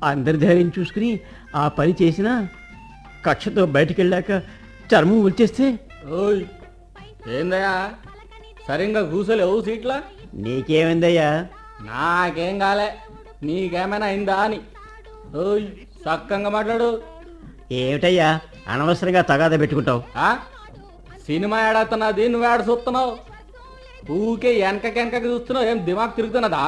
అందరి ధైర్యం చూసుకుని ఆ పని చేసినా కక్షతో బయటికి వెళ్ళాక చర్మం వచ్చేస్తే ఓయ్ ఏందయ్యా సరిగ్గా కూసలేవు సీట్లా నీకేమైందయ్యా నాకేం కాలే నీకేమైనా అయిందా అని ఓయ్ చక్కంగా మాట్లాడు ఏమిటయ్యా అనవసరంగా తగాదా పెట్టుకుంటావు ఆ సినిమా ఏడాడుతున్నది నువ్వు ఏడ చూస్తున్నావు ఊకే వెనకకి వెనకకి చూస్తున్నావు ఏం దిమాగ్ తిరుగుతున్నదా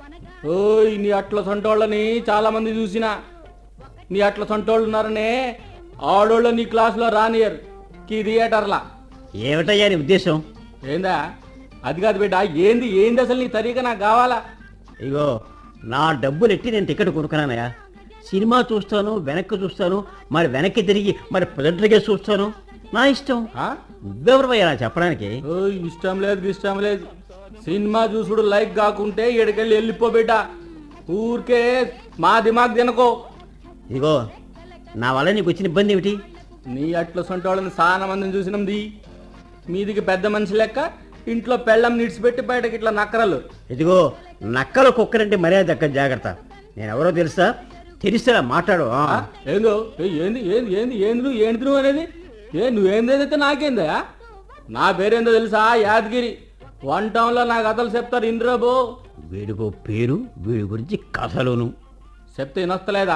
ఓయ్ నీ అట్ల సొంటోళ్ళని చాలా మంది చూసిన నీ అట్ల సొంటోళ్ళు ఉన్నారనే ఆడోళ్ళు నీ క్లాసులో రానియర్ కీ థియేటర్లా ఏమిటయ్యా నీ ఉద్దేశం ఏందా అది కాదు బిడ్డ ఏంది ఏంది అసలు నీ తరీక నాకు కావాలా ఇగో నా డబ్బులు ఎట్టి నేను టికెట్ కొనుక్కున్నానయ్యా సినిమా చూస్తాను వెనక్కి చూస్తాను మరి వెనక్కి తిరిగి మరి ప్రొజెక్టర్గా చూస్తాను నా ఇష్టం ఆ? నువ్వెవరయ్యా నాకు చెప్పడానికి ఓయ్ ఇష్టం లేదు ఇష్టం లేదు సినిమా చూసుడు లైక్ కాకుంటే ఇక్కడికెళ్ళి వెళ్ళిపో బిడ్డ ఊరికే మా దిమాగ్ తినకో ఇదిగో నా వల్ల నీకు వచ్చిన ఇబ్బంది ఏమిటి నీ అట్ల సొంటోళ్ళని చాలా మందిని చూసినాంది మీదికి పెద్ద మనిషి లెక్క ఇంట్లో పెళ్ళం నిడిచిపెట్టి బయటకి ఇట్లా నక్కరలు ఇదిగో నక్కల కుక్కరంటే మర్యాద దక్క జాగ్రత్త నేను ఎవరో తెలుసా తెలిస్తే మాట్లాడు ఆ. ఆ? ఏందో ఏ, ఏంది ఏంది ఏంది ఏంది నువ్వు ఏంది నువ్వు అనేది ఏ నువ్వేందైతే నాకేందా నా పేరేందో తెలుసా యాదగిరి వన్ టౌన్లో నా కథలు చెప్తారు ఇంద్రబో వీడికో పేరు వీడి గురించి కథలును చెప్తే వినొస్తలేదా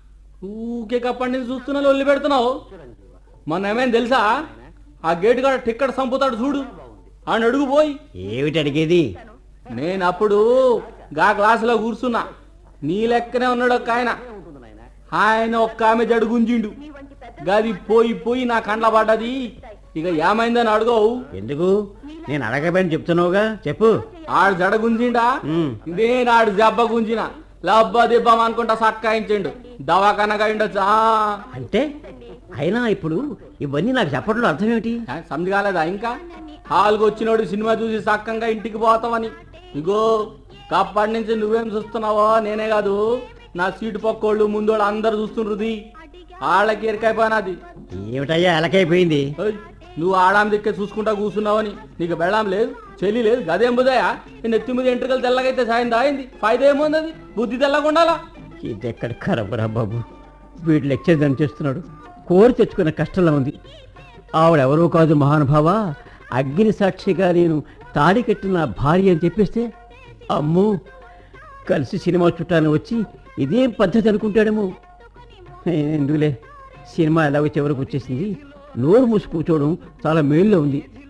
ఊకే కప్పటి నుంచి చూస్తున్నా ఒల్లి పెడుతున్నావు మొన్న ఏమైంది తెలుసా ఆ గేట్ కాడ టిక్కెట్ సంపుతాడు చూడు ఆయన అడుగు పోయి ఏమిటి అడిగేది నేను అప్పుడు గా క్లాసులో కూర్చున్నా నీ లెక్కనే ఉన్నాడు ఒక ఆయన ఆయన ఒక్క ఆమె జడుగుంజిండు గది పోయి పోయి నా కండ్ల పడ్డది ఇక ఏమైందని అడగవు ఎందుకు నేను అడగబోయని చెప్తున్నావుగా చెప్పు ఆడు జడ గుంజిండా ఉమ్. నేను ఆడు జబ్బ గుంజిన లబ్బ దిబ్బం అనుకుంటా సక్కాయించిండు దవాఖానగా ఉండొచ్చు ఆ. అంటే అయినా ఇప్పుడు ఇవన్నీ నాకు చెప్పడంలో అర్థం ఏమిటి ఆ, సంధి కాలేదా ఇంకా హాల్కి వచ్చినోడు సినిమా చూసి సక్కంగా ఇంటికి పోతావని ఇగో కప్పటి నుంచి నువ్వేం చూస్తున్నావో నేనే కాదు నా సీటు పక్కోళ్ళు ముందోళ్ళు అందరు చూస్తుండ్రుది వాళ్ళకి ఎరికైపోయినది ఏమిటయ్యా ఎలకైపోయింది ఓయ్, నువ్వు ఆడాం దిక్కే చూసుకుంటా కూర్చున్నావని నీకు బెళ్ళాం లేదు చెల్లి లేదు గదేం బుదయా నేను ఎత్తి మీద ఎంట్రుకలు తెల్లగైతే సాయం దాయింది ఫైదా ఏముంది అది బుద్ధి తెల్లగుండాలా ఇది ఎక్కడ ఖరాబరా బాబు వీడు లెక్చర్ దాన్ని చేస్తున్నాడు కోరి తెచ్చుకున్న కష్టంలో ఉంది ఆవిడెవరో కాదు మహానుభావ అగ్ని సాక్షిగా నేను తాడి కట్టిన నా భార్య అని చెప్పేస్తే అమ్మో కలిసి సినిమా చుట్టాన్ని వచ్చి ఇదేం పద్ధతి అనుకుంటాడేమో ఏ, ఎందుకులే సినిమా ఎలాగో చివరికి వచ్చేసింది నోరు మూసి కూర్చోవడం చాలా మేలులో ఉంది